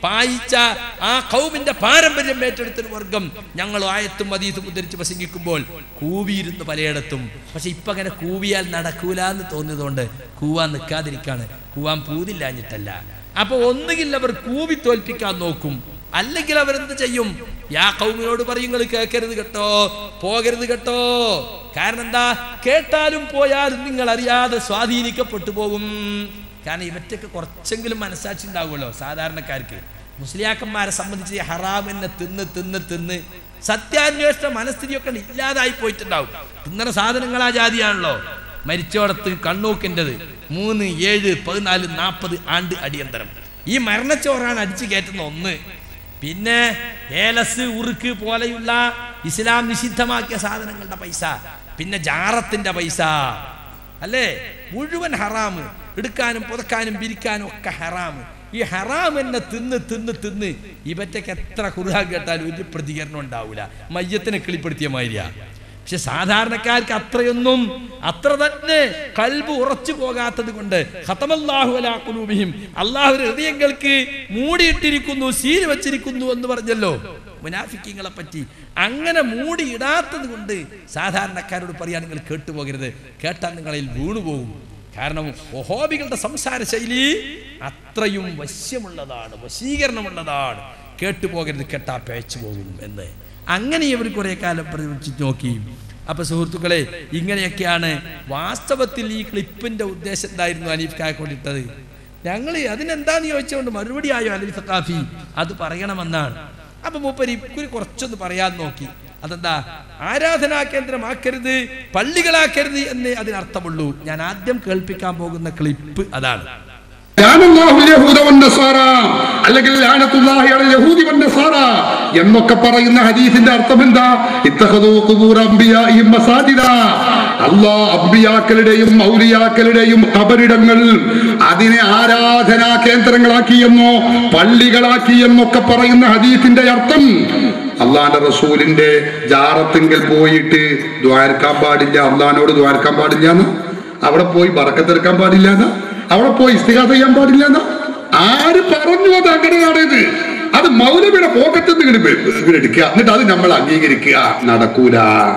പായിച്ച ആ കൗമിന്റെ പാരമ്പര്യം ഏറ്റെടുത്തൊരു വർഗം ഞങ്ങൾ ആയത്തും അതീതും ഉദ്ധരിച്ച് പ്രസംഗിക്കുമ്പോൾ കൂവിയിരുന്നു പലയിടത്തും പക്ഷെ ഇപ്പൊ അങ്ങനെ കൂവിയാൽ നടക്കൂല എന്ന് തോന്നിയതുകൊണ്ട് കൂവാൻ നിൽക്കാതിരിക്കാണ് കൂവാൻ പൂതില്ലാഞ്ഞിട്ടല്ല അപ്പൊ ഒന്നുകിൽ അവർ കൂവി തോൽപ്പിക്കാൻ നോക്കും അല്ലെങ്കിൽ അവരെന്ത് ചെയ്യും യാ കൗമിനോട് പറയും നിങ്ങൾ കേൾക്കരുത് കേട്ടോ പോകരുത് കേട്ടോ കാരണം എന്താ കേട്ടാലും പോയാലും നിങ്ങൾ അറിയാതെ സ്വാധീനിക്കപ്പെട്ടു പോകും കാരണം ഇവറ്റൊക്കെ കുറച്ചെങ്കിലും മനസ്സാക്ഷി ഉണ്ടാവുമല്ലോ സാധാരണക്കാർക്ക് മുസ്ലിയാക്കന്മാരെ സംബന്ധിച്ച് ഈ ഹറാമിനെ തിന്ന് തിന്ന് തിന്ന് സത്യാന്വേഷണ മനസ്ഥിതിയൊക്കെ ഇല്ലാതായി പോയിട്ടുണ്ടാവും തിന്നണ സാധനങ്ങൾ ആ ജാതിയാണല്ലോ മരിച്ചോടത്ത് കണ്ണൂക്കിൻ്റെത് മൂന്ന് ഏഴ് പതിനാല് നാൽപ്പത് ആണ്ട് അടിയന്തരം ഈ മരണച്ചോറാണ് അടിച്ചു കയറ്റുന്ന ഒന്ന് പിന്നെ ഏലസ് ഉറുക്ക് പോലെയുള്ള ഇസ്ലാം നിഷിദ്ധമാക്കിയ സാധനങ്ങളുടെ പൈസ പിന്നെ ജാറത്തിന്റെ പൈസ അല്ലേ മുഴുവൻ ഹറാമ് എടുക്കാനും പുതക്കാനും പിരിക്കാനും ഒക്കെ ഹറാമ് ഈ ഹറാം എന്നെ തിന്ന് തിന്ന് തിന്ന് ഇവറ്റയ്ക്ക് എത്ര കുറുകാൻ കേട്ടാലും ഒരു പ്രതികരണം ഉണ്ടാവില്ല മയ്യത്തിനെ കിളിപ്പെടുത്തിയ മാതിരിയാ പക്ഷെ സാധാരണക്കാർക്ക് അത്രയൊന്നും അത്ര തന്നെ കൽബ് ഉറച്ചു പോകാത്തത് കൊണ്ട് ഖതമല്ലാഹു അലാ ഖുലൂബിഹിം അള്ളാഹു ഹൃദയങ്ങൾക്ക് മൂടിയിട്ടിരിക്കുന്നു സീൽ വെച്ചിരിക്കുന്നു എന്ന് പറഞ്ഞല്ലോ മുനാഫിക്കങ്ങളെ പറ്റി അങ്ങനെ മൂടിയിടാത്തത് കൊണ്ട് സാധാരണക്കാരോട് പറയാൻ നിങ്ങൾ കേട്ടുപോകരുത് കേട്ടാൽ നിങ്ങളിൽ വീണുപോകും കാരണം ഒഹോബികളുടെ സംസാര ശൈലി അത്രയും വശ്യമുള്ളതാണ് വശീകരണമുള്ളതാണ് കേട്ടുപോകരുത് കേട്ടാ പേച്ചു പോകും എന്ന് അങ്ങനെ ഇവർ കുറെ കാലം പ്രവർത്തിച്ച് നോക്കി അപ്പൊ സുഹൃത്തുക്കളെ ഇങ്ങനെയൊക്കെയാണ് വാസ്തവത്തിൽ ഈ ക്ലിപ്പിന്റെ ഉദ്ദേശം എന്തായിരുന്നു അനീഫ് കാക്കൊണ്ടിട്ടത് ഞങ്ങൾ അതിനെന്താന്ന് ചോദിച്ചുകൊണ്ട് മറുപടി ആയോ അലി സഖാഫി അത് പറയണമെന്നാണ് അപ്പൊ മൂപ്പര് ഇക്കുറി കുറച്ചൊന്ന് പറയാൻ നോക്കി അതെന്താ ആരാധനാ കേന്ദ്രമാക്കരുത് പള്ളികളാക്കരുത് എന്ന് അതിനർത്ഥമുള്ളൂ ഞാൻ ആദ്യം കേൾപ്പിക്കാൻ പോകുന്ന ക്ലിപ്പ് അതാണ് ലാനല്ലാഹു യഹൂദ വന്നസാറ അല്ലെങ്കിൽ ലാനത്തുല്ലാഹി അലൽ യഹൂദി വന്നസാറ എന്നൊക്കെ പറയുന്ന ഹദീസിന്റെ അർത്ഥം എന്താ ഇത്തഖദൂ ഖുബൂർ അംബിയാഇഹിം മസാജിദ അല്ലാഹ് അംബിയാക്കളുടെയും മൗലിയാക്കളുടെയും ഖബറിടങ്ങൾ അതിനെ ആരാധനാ കേന്ദ്രങ്ങളാക്കിയെന്നോ പള്ളികളാക്കിയെന്നൊക്കെ പറയുന്ന ഹദീസിന്റെ അർത്ഥം അള്ളാന്റെ റസൂലിന്റെ ജാറത്തിങ്കൽ പോയിട്ട് ദ്വാരക്കാൻ പാടില്ല അള്ളഹാനോട് ദ്വാരക്കാൻ പാടില്ല എന്ന് അവിടെ പോയി ബറക്കത്തെടുക്കാൻ പാടില്ല എന്ന് അവിടെ പോയി ഇസ്തിഹാസ ചെയ്യാൻ പാടില്ല എന്ന് ആര് പറഞ്ഞു അത് അങ്ങനെയാണ് ഇത് അത് മൗലവിയുടെ പോക്കറ്റ് നിന്ന് എടുക്കുക എന്നിട്ട് അത് നമ്മൾ അംഗീകരിക്കുക നടക്കൂല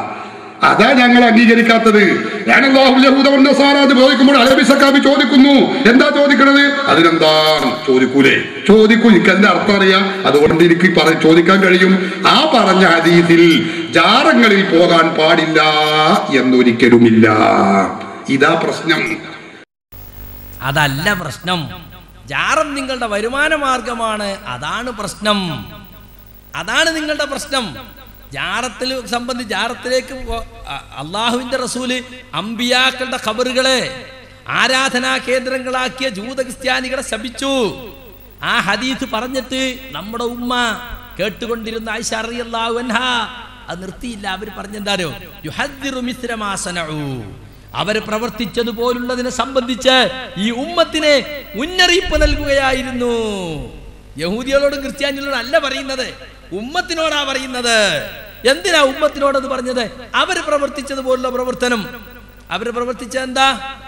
അതാ ഞങ്ങൾ അംഗീകരിക്കാത്തത് ഞാൻ അത് ചോദിക്കുമ്പോൾ അലബി സക്കാബി ചോദിക്കുന്നു എന്താ ചോദിക്കണത് അതിനെന്താ ചോദിക്കൂലേ ചോദിക്കൂ എനിക്ക് അതിന്റെ അർത്ഥം അറിയാം അതുകൊണ്ട് എനിക്ക് പറ ചോദിക്കാൻ കഴിയും ആ പറഞ്ഞ ഹദീസിൽ ജാറങ്ങളിൽ പോകാൻ പാടില്ല എന്നൊരിക്കലുമില്ല ഇതാ പ്രശ്നം അതല്ല പ്രശ്നം ജാറം നിങ്ങളുടെ വരുമാന മാർഗമാണ് അതാണ് പ്രശ്നം അതാണ് നിങ്ങളുടെ പ്രശ്നം ജാറത്തിൽ സംബന്ധിച്ച് ജാറത്തിലേക്ക് പോ- അ- അള്ളാഹുവിന്റെ റസൂല് അമ്പിയാക്കളുടെ ഖബറുകളെ ആരാധനാ കേന്ദ്രങ്ങളാക്കിയ ജൂത ക്രിസ്ത്യാനികളെ ശപിച്ചു ആ ഹദീസ് പറഞ്ഞിട്ട് നമ്മുടെ ഉമ്മ കേട്ടുകൊണ്ടിരുന്ന ആയിഷ റളിയല്ലാഹു അൻഹാ അത് നിർത്തിയില്ല അവർ പറഞ്ഞെന്താരോ യുഹദ്ദിറു മിസ്രമാ സനഉ അവർ പ്രവർത്തിച്ചതുപോലുള്ളതിനെ സംബന്ധിച്ച് ഈ ഉമ്മത്തിനെ മുന്നറിയിപ്പ് നൽകുകയായിരുന്നു യഹൂദികളോടും ക്രിസ്ത്യാനികളോടും അല്ല പറയുന്നത് ഉമ്മത്തിനോടാ പറയുന്നത് എന്തിനാ ഉമ്മത്തിനോടത് പറഞ്ഞത് അവർ പ്രവർത്തിച്ചതുപോലുള്ള പ്രവർത്തനം അവർ പ്രവർത്തിച്ച എന്താ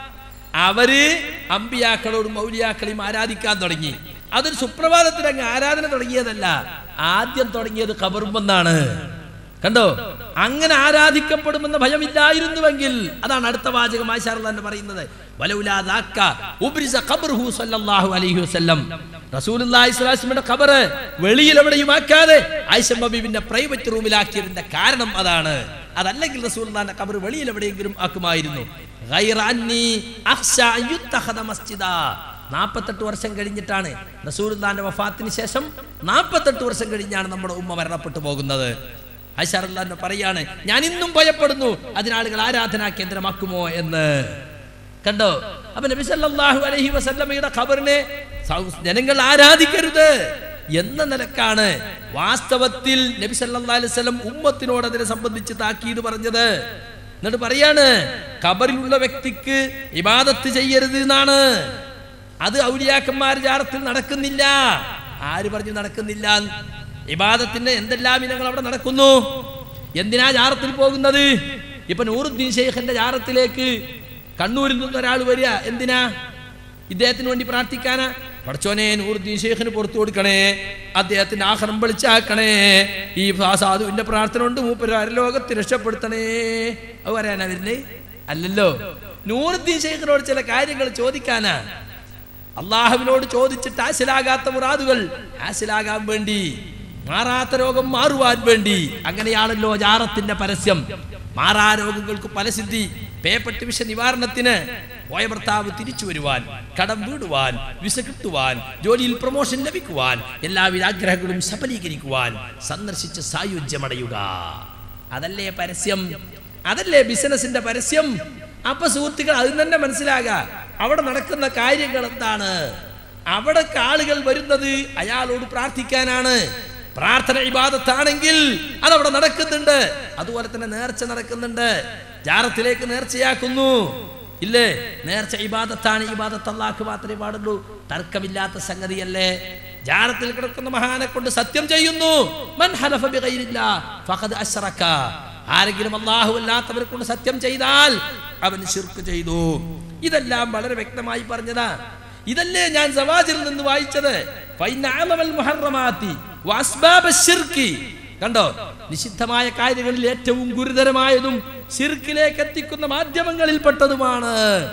അവര് അമ്പിയാക്കളോടും മൗലിയാക്കളെയും ആരാധിക്കാൻ തുടങ്ങി അതൊരു സുപ്രഭാതത്തിൽ അങ്ങ് ആരാധന തുടങ്ങിയതല്ല ആദ്യം തുടങ്ങിയത് കബറുമെന്നാണ് കണ്ടോ അങ്ങനെ ആരാധിക്കപ്പെടുമെന്ന ഭയമില്ലായിരുന്നുവെങ്കിൽ അതാണ് അടുത്ത വാചകം ആശാർ തന്നെ പറയുന്നത് വലൗലാ ദാക്ക ഉബ്രിസ ഖബ്റുഹു സല്ലല്ലാഹു അലൈഹി വസല്ലം റസൂലുള്ളാഹി സ്വല്ലല്ലാഹു അലൈഹി വസല്ലമയുടെ ഖബർ വെളിയിൽ എവിടെയും ആക്കാതെ ആയിഷ ബീബിന്റെ പ്രൈവറ്റ് റൂമിലാക്കിയതിന്റെ കാരണം അതാണ് അതല്ലെങ്കിൽ റസൂലുള്ളാഹിന്റെ ഖബർ വെളിയിൽ എവിടെയെങ്കിലും ആക്കുമായിരുന്നു ഗൈറ അന്നി അഖ്ശ അൻ യുത്തഖദ മസ്ജിദാ നാൽപ്പത്തെട്ട് വർഷം കഴിഞ്ഞിട്ടാണ് റസൂലുള്ളാഹിന്റെ വഫാത്തിന് ശേഷം നാൽപ്പത്തെട്ട് വർഷം കഴിഞ്ഞാണ് നമ്മുടെ ഉമ്മ മരണപ്പെട്ടു പോകുന്നത് ഐഷാറുല്ലാന്ന് പറയാണ് ഞാൻ ഇന്നും ഭയപ്പെടുന്നു അതിനാളുകൾ ആരാധനാ കേന്ദ്രമാക്കുമോ എന്ന് കണ്ടോ അപ്പൊ നബി സല്ലല്ലാഹു അലൈഹി വസല്ലമയുടെ ഖബറിനെ സൗ- ജനങ്ങൾ ആരാധിക്കരുത് എന്ന നിലക്കാണ് വാസ്തവത്തിൽ നബി സല്ലല്ലാഹു അലൈഹി വസല്ലം ഉമ്മത്തിനോട് അതിനെ സംബന്ധിച്ച് താക്കീത് പറഞ്ഞത് എന്നിട്ട് പറയാണ് ഖബറിലുള്ള വ്യക്തിക്ക് ഇബാദത്ത് ചെയ്യരുത് എന്നാണ് അത് ഔലിയാക്കന്മാർ ജാറത്തിൽ നടക്കുന്നില്ല ആര് പറഞ്ഞു നടക്കുന്നില്ല ഇബാദത്തിന്റെ എന്തെല്ലാം ഇനങ്ങൾ അവിടെ നടക്കുന്നു എന്തിനാ ജാറത്തിൽ പോകുന്നത് ഇപ്പൊ നൂറുദ്ദീൻ ഷെയ്ഖിന്റെ ജാറത്തിലേക്ക് കണ്ണൂരിൽ നിന്ന് ഒരാൾ വരിക എന്തിനാ ഇദ്ദേഹത്തിന് വേണ്ടി പ്രാർത്ഥിക്കാനാ പടച്ചോനെ നൂറുദ്ദീൻ ഷെയ്ഖിന് പുറത്തു കൊടുക്കണേ അദ്ദേഹത്തിന്റെ ആഹ്റം വിളിച്ചാക്കണേ ഈ സാ- സാധുവിന്റെ പ്രാർത്ഥന കൊണ്ട് മൂപ്പര് ലോകത്തെ രക്ഷപ്പെടുത്തണേ അത് പറയാനാ വരുന്നേ അല്ലല്ലോ നൂറുദ്ദീൻ ഷെയ്ഖിനോട് ചില കാര്യങ്ങൾ ചോദിക്കാനാ അള്ളാഹുവിനോട് ചോദിച്ചിട്ട് ആശിലാകാത്ത മുറാദുകൾ ആശിലാകാൻ വേണ്ടി മാറാത്ത രോഗം മാറുവാൻ വേണ്ടി അങ്ങനെയാണല്ലോ ജാറത്തിന്റെ പരസ്യം മാറാ രോഗങ്ങൾക്ക് പലസിദ്ധി പേപ്പട്ടി വിഷ നിവാരണത്തിന് പോയ ഭർത്താവ് തിരിച്ചു വരുവാൻ കടം വീടുവാൻ വിസ കിട്ടുവാൻ ജോലിയിൽ പ്രൊമോഷൻ ലഭിക്കുവാൻ എല്ലാവിധ ആഗ്രഹങ്ങളും സഫലീകരിക്കുവാൻ സന്ദർശിച്ച് സായുജ്യമടയുക അതല്ലേ പരസ്യം അതല്ലേ ബിസിനസിന്റെ പരസ്യം അപ്പൊ സുഹൃത്തുക്കൾ അത് തന്നെ മനസ്സിലാക അവിടെ നടക്കുന്ന കാര്യങ്ങൾ എന്താണ് അവിടെ ആളുകൾ വരുന്നത് അയാളോട് പ്രാർത്ഥിക്കാനാണ് പ്രാർത്ഥന ഇബാദത്താണെങ്കിൽ അതവിടെ നടക്കുന്നുണ്ട് അതുപോലെ തന്നെ നേർച്ച നടക്കുന്നുണ്ട് ജാറത്തിലേക്ക് നേർച്ചയാക്കുന്നു ഇല്ലേ നേർച്ച ഇബാദത്താണ് ഇബാദത്ത് അള്ളാഹ്ക്ക് മാത്രമേ പാടുള്ളൂ തർക്കമില്ലാത്ത സംഗതിയല്ലേ ജാറത്തിൽ കിടക്കുന്ന മഹാനെ കൊണ്ട് സത്യം ചെയ്യുന്നു മൻ ഹലഫ ബിഗൈരില്ലാ ഫഖദ് അശ്റക ആരെങ്കിലും അള്ളാഹു അല്ലാത്തവരെ കൊണ്ട് സത്യം ചെയ്താൽ അവൻ ശിർക്ക് ചെയ്തു ഇതെല്ലാം വളരെ വ്യക്തമായി പറഞ്ഞതാ ഇതല്ലേ ഞാൻ സവാജിൽ നിന്ന് വായിച്ചത് ഫൈന അഅലമൽ മുഹറമാത്തി വഅസ്ബാബ ശിർക്കി. കണ്ടോ നിഷിദ്ധമായ കാര്യങ്ങളിൽ ഏറ്റവും ഗുരുതരമായതും ശിർക്കിലേക്ക് എത്തിക്കുന്ന മാധ്യമങ്ങളിൽപ്പെട്ടതുമാണ്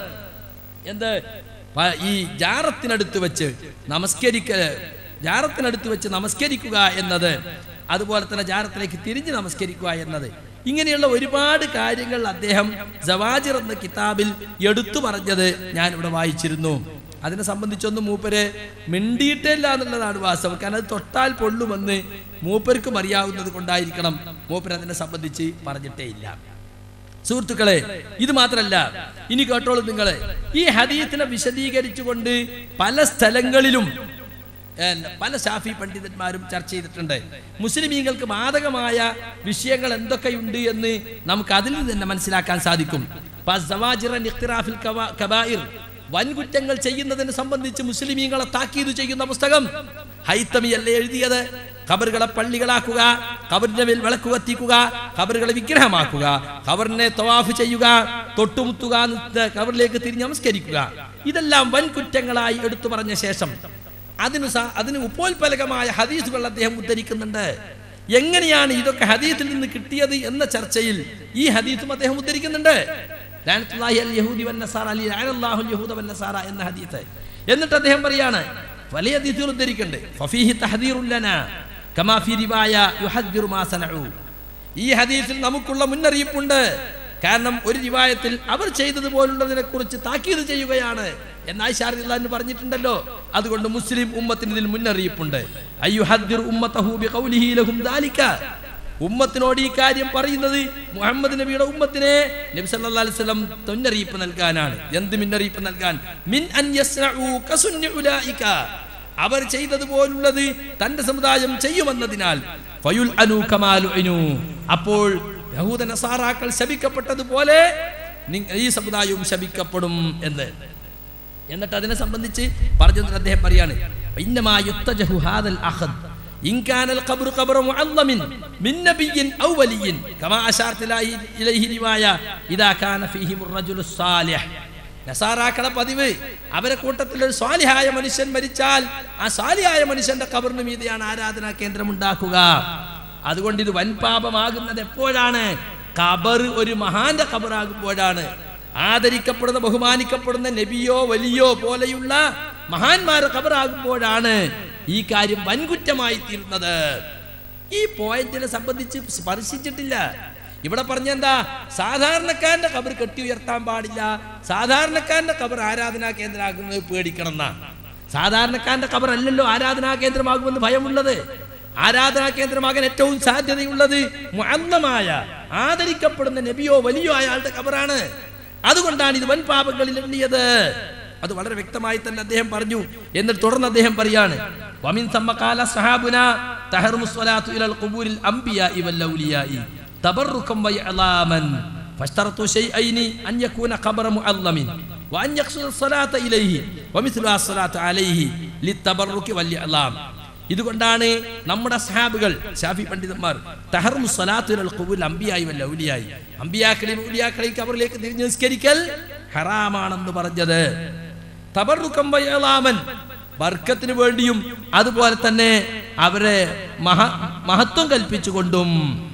എന്ത് പ- ഈ ജാറത്തിനടുത്ത് വെച്ച് നമസ്കരിക്ക ജാറത്തിനടുത്ത് വെച്ച് നമസ്കരിക്കുക എന്നത് അതുപോലെ തന്നെ ജാറത്തിലേക്ക് തിരിഞ്ഞ് നമസ്കരിക്കുക എന്നത് ഇങ്ങനെയുള്ള ഒരുപാട് കാര്യങ്ങൾ അദ്ദേഹം ജവാജിർ എന്ന കിതാബിൽ എടുത്തു പറഞ്ഞത് ഞാൻ ഇവിടെ വായിച്ചിരുന്നു അതിനെ സംബന്ധിച്ചൊന്നും മൂപ്പര് മിണ്ടിയിട്ടില്ല എന്നുള്ളതാണ് വാസ്തവം കാരണം അത് തൊട്ടാൽ പൊള്ളുമെന്ന് മൂപ്പർക്കും അറിയാവുന്നത് കൊണ്ടായിരിക്കണം മൂപ്പർ അതിനെ സംബന്ധിച്ച് പറഞ്ഞിട്ടേ ഇല്ല സുഹൃത്തുക്കളെ ഇത് മാത്രല്ല ഇനി കേട്ടോളൂ നിങ്ങള് ഈ ഹദീത്തിനെ വിശദീകരിച്ചുകൊണ്ട് പല സ്ഥലങ്ങളിലും ഏ, പല ഷാഫി പണ്ഡിതന്മാരും ചർച്ച ചെയ്തിട്ടുണ്ട് മുസ്ലിമീങ്ങൾക്ക് ബാധകമായ വിഷയങ്ങൾ എന്തൊക്കെയുണ്ട് എന്ന് നമുക്ക് അതിൽ നിന്ന് തന്നെ മനസ്സിലാക്കാൻ സാധിക്കും ഫസ്സവാജിറൻ ഇഖ്തിറാഫിൽ കവാ- കബായിർ വൻകുറ്റങ്ങൾ ചെയ്യുന്നതിനെ സംബന്ധിച്ച് മുസ്ലിമീങ്ങളെ താക്കീത് ചെയ്യുന്ന പുസ്തകം ഹൈത്തമി അല്ലേ എഴുതിയത് ഖബറുകളെ പള്ളികളാക്കുക ഖബറിന്റെ മേൽ വിളക്ക് കത്തിക്കുക ഖബറുകളെ വിഗ്രഹമാക്കുക ഖബറിനെ തവാഫ് ചെയ്യുക തൊട്ടുമുത്തുക എന്നിട്ട് ഖബറിലേക്ക് തിരിഞ്ഞ് നമസ്കരിക്കുക ഇതെല്ലാം വൻകുറ്റങ്ങളായി എടുത്തു പറഞ്ഞ ശേഷം അതിന് സ- അതിന് ഉപോത്പലകമായ ഹദീസുകൾ അദ്ദേഹം ഉദ്ധരിക്കുന്നുണ്ട് എങ്ങനെയാണ് ഇതൊക്കെ ഹദീസിൽ നിന്ന് കിട്ടിയത് എന്ന ചർച്ചയിൽ ഈ ഹദീസും അദ്ദേഹം ഉദ്ധരിക്കുന്നുണ്ട് ലഅനത്തുല്ലാഹി അൽ യഹൂദി വന്നസാറ അലി ലഅനല്ലാഹു അൽ യഹൂദ വന്നസാറ എന്ന ഹദീസ് എന്നിട്ട് അദ്ദേഹം പറയാണ് വലിയ ഹദീസുകൾ ഉദ്ധരിക്കുന്നുണ്ട് ഫഫീഹി തഹദീറുൽ ലനാ കമാ ഫി റിവായ യുഹദ്ദിറു മാ സനഉ ഈ ഹദീസിൽ നമുക്കുള്ള മുന്നറിയിപ്പുണ്ട് കാരണം ഒരു റിവായത്തിൽ അവർ ചെയ്തതുപോലുള്ളതിനെ കുറിച്ച് താക്കീത് ചെയ്യുകയാണ് എന്നായി ഷാറില്ലാന്ന് പറഞ്ഞിട്ടുണ്ടല്ലോ അതുകൊണ്ട് മുസ്ലിം ഉമ്മത്തിന് ഇതിൽ മുന്നറിയിപ്പുണ്ട് അയ്യുഹദ്ദിർ ഉമ്മത്തഹു ബിഖൗലിഹി ലഹും ദാലിക ഉമ്മത്തിനോട് ഈ കാര്യം പറയുന്നത് മുഹമ്മദ് നബിയുടെ ഉമ്മത്തിനെ നബി സല്ലല്ലാഹു അലൈഹി വസല്ലം മുന്നറിയിപ്പ് നൽകാനാണ് എന്ത് മുന്നറിയിപ്പ് നൽകാൻ മിൻ അൻ യസ്നഉ കസുന്നി ഉലൈക അവർ ചെയ്തതുപോലുള്ളത് തന്റെ സമുദായം ചെയ്യുമെന്നതിനാൽ ഫയുൽ അനു കമാലു അനു അപ്പോൾ യഹൂദ നസാറാക്കൾ ശപിക്കപ്പെട്ടതുപോലെ നി- ഈ സമുദായവും ശപിക്കപ്പെടും എന്ന് എന്നിട്ട് അതിനെ സംബന്ധിച്ച് പറഞ്ഞു തന്നിട്ട് അദ്ദേഹം പറയാണ് "ഇന്നമാ യുത്തജഹു ഹാദൽ അഖദ് ഇൻ കാനൽ ഖബ്റു ഖബ്റ മുഅല്ലമിൻ മിൻ നബിയ്യിൻ ഔ വലിയ്യിൻ കമാ അശാർത ഇലൈഹി ഇലൈഹി റിവായ ഇദാ കാന ഫീഹി റജുലു സാലിഹ് നസാറാക്കളെ പതിവ് അവരെ കൂട്ടത്തിൽ ഒരു സ്വാലിഹായ മനുഷ്യൻ മരിച്ചാൽ ആ സ്വാലിഹായ മനുഷ്യന്റെ കബറിന് മീതെയാണ് ആരാധനാ കേന്ദ്രം ഉണ്ടാക്കുക അതുകൊണ്ട് ഇത് വൻപാപമാകുന്നത് എപ്പോഴാണ് കബർ ഒരു മഹാന്റെ കബറാകുമ്പോഴാണ് ആദരിക്കപ്പെടുന്ന ബഹുമാനിക്കപ്പെടുന്ന നബിയോ വലിയോ പോലെയുള്ള മഹാന്മാരെ ഖബറാകുമ്പോഴാണ് ഈ കാര്യം വൻകുറ്റമായി തീരുന്നത് ഈ പോയിന്റിനെ സംബന്ധിച്ച് സ്പർശിച്ചിട്ടില്ല ഇവിടെ പറഞ്ഞെന്താ സാധാരണക്കാരന്റെ ഖബർ കെട്ടി ഉയർത്താൻ പാടില്ല സാധാരണക്കാരന്റെ ഖബർ ആരാധനാ കേന്ദ്രമാക്കുന്നത് പേടിക്കണം എന്നാ സാധാരണക്കാരന്റെ ഖബർ അല്ലല്ലോ ആരാധനാ കേന്ദ്രമാകുമെന്ന് ഭയമുള്ളത് ആരാധനാ കേന്ദ്രമാകാൻ ഏറ്റവും സാധ്യതയുള്ളത് മുഅല്ലമായ ആദരിക്കപ്പെടുന്ന നബിയോ വലിയോ അയാളുടെ ഖബറാണ് അതുകൊണ്ടാണ് ഇത് വൻ പാപങ്ങളിൽ എണ്ണിയത് അത് വളരെ വ്യക്തമായി തന്നെ അദ്ദേഹം പറഞ്ഞു എന്നിട്ട് തുടർന്ന് അദ്ദേഹം പറയാണ് വമിൻ സമ്മകാല സഹാബുന തഹറുമു സ്വലാത്തു ഇലൽ ഖുബൂരിൽ അംബിയാഇ വൽ ഔലിയാഇ തബറുകം വയഅലാമൻ ഫഷ്തറത്തു ശൈഅൈനി അൻ യകൂന ഖബറ മുഅല്ലമിൻ വഅൻ യഖ്സുദ സ്വലാത്ത ഇലൈഹി വമിസ്ലു അസ്സലാത്തു അലൈഹി ലിത്തബറുകി വൽ ഇഅലാം ഇതുകൊണ്ടാണ് നമ്മുടെ സഹാബുകൾ ഷാഫി പണ്ഡിതന്മാർ തഹർമു സ്വലാത്തുൽ ഖുബൂൽ അംബിയായി വല്ല ഔലിയായി അംബിയാക്കളെയും ഔലിയാക്കളെയും കബറിലേക്ക് തിരിഞ്ഞ് നിസ്കരിക്കൽ ഹറാമാണെന്ന് പറഞ്ഞത് തബറുക്കം വയലാമൻ ബർക്കത്തിന് വേണ്ടിയും അതുപോലെ തന്നെ അവരെ മഹ മഹത്വം കൽപ്പിച്ചുകൊണ്ടും